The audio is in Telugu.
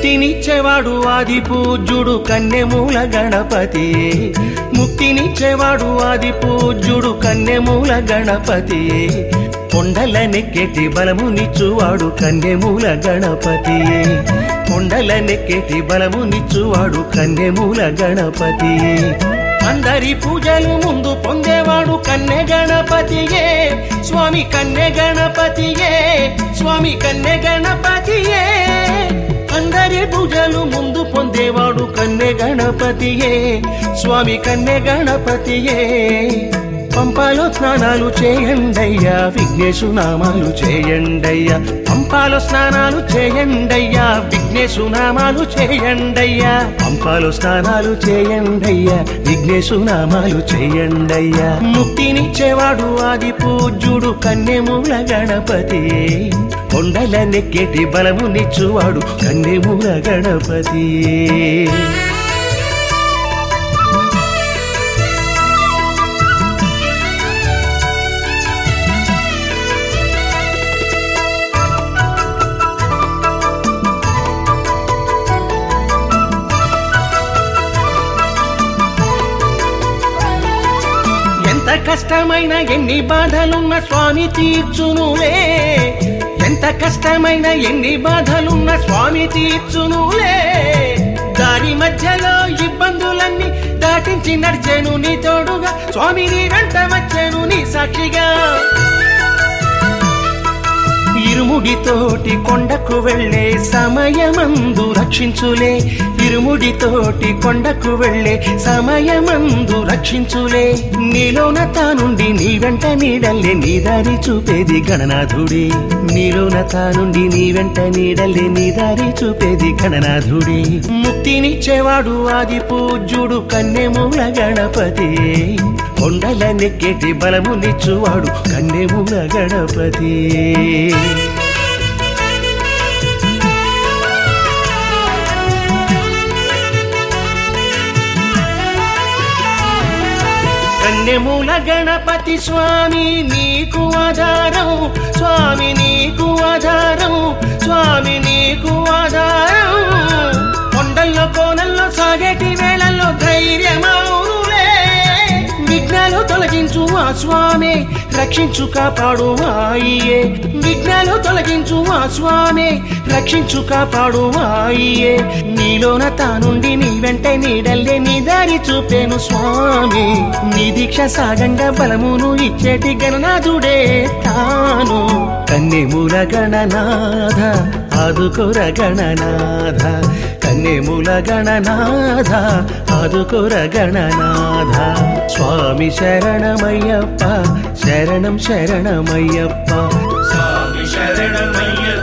ముక్తినిచ్చేవాడు ఆది పూజ్యుడు కన్నెమూల గణపతి ముక్తినిచ్చేవాడు ఆది పూజ్యుడు కన్నెమూల గణపతి కొండల నెక్కెటి బలమునిచ్చువాడు కన్నెమూల గణపతి కొండల నెక్కెటి బలమునిచ్చువాడు కన్నెమూల గణపతి అందరి పూజలు ముందు పొందేవాడు కన్నె గణపతియే స్వామి కన్నె గణపతియే స్వామి కన్నె గణపతియే అందరి పూజలు ముందు పొందేవాడు కన్నె గణపతియే స్వామి కన్నె గణపతియే పంపాలో స్నానాలు చేయండయ్యా విఘ్నేశు నామాలు చేయండయ్యా పంపాలో స్నానాలు చేయండయ్యా విఘ్నేశు నామాలు చేయండయ్యా పంపాలో స్నానాలు చేయండయ్యా విఘ్నేశు నామాలు చేయండయ్యా ముక్తినిచ్చేవాడు ఆది పూజ్యుడు కన్నెమూల గణపతి కొండల నెక్కేటి బలమునిచ్చువాడు కన్నెమూల గణపతి ఎంత కష్టమైన ఎన్ని బాధలున్న స్వామి తీర్చునులే ఎంత కష్టమైన ఎన్ని బాధలున్న స్వామి తీర్చునులే దారి మధ్యలో ఇబ్బందులన్నీ దాటించి నడిచేను నీ తోడుగా స్వామి నీ వెంట వచ్చాను నీ సాక్షిగా ఇరుముడితోటి కొండకు వెళ్ళే సమయమందు రక్షించులే ఇరుముడితోటి కొండకు వెళ్ళే సమయమందు రక్షించులే నీలోన తానుండి నీ వెంట నీడల్లే నీ దారి చూపేది గణనాథుడే నీలోన తానుండి నీ వెంట నీడల్లే నీ దారి చూపేది గణనాథుడే ముక్తినిచ్చేవాడు ఆది పూజ్యుడు కన్నెమూల గణపతి కొండల నెక్కేటి బలమునిచ్చువాడు కన్నెమూల గణపతి కన్నెమూల గణపతి స్వామి నీకు ఆధారం స్వామి నీకు ఆధారం స్వామి నీకు ఆధారం కొండల్లో కోనల్లో సాగేటి వేళల్లో ధైర్యమౌనులే విఘ్నాలు తొలగించు ఆ స్వామి రక్షించు కాపాడు మాయే విఘ్నాలు తొలగించు ఆ స్వామి రక్షించు కాపాడు మాయే నీలోన తానుండి నీ వెంట నీడల్లే నీ దారి చూపేను స్వామి నీ దీక్ష సాగండ బలమును ఇచ్చేటి గణనాథుడే తాను కన్నెమూల గణనాథ ఆదుకోర గణనాథ కన్నెమూల గణనాథ ఆదుకోర గణనాథ స్వామి శరణమయ్యప్ప శరణం శరణమయ్యప్ప స్వామి శరణమయ్యప్ప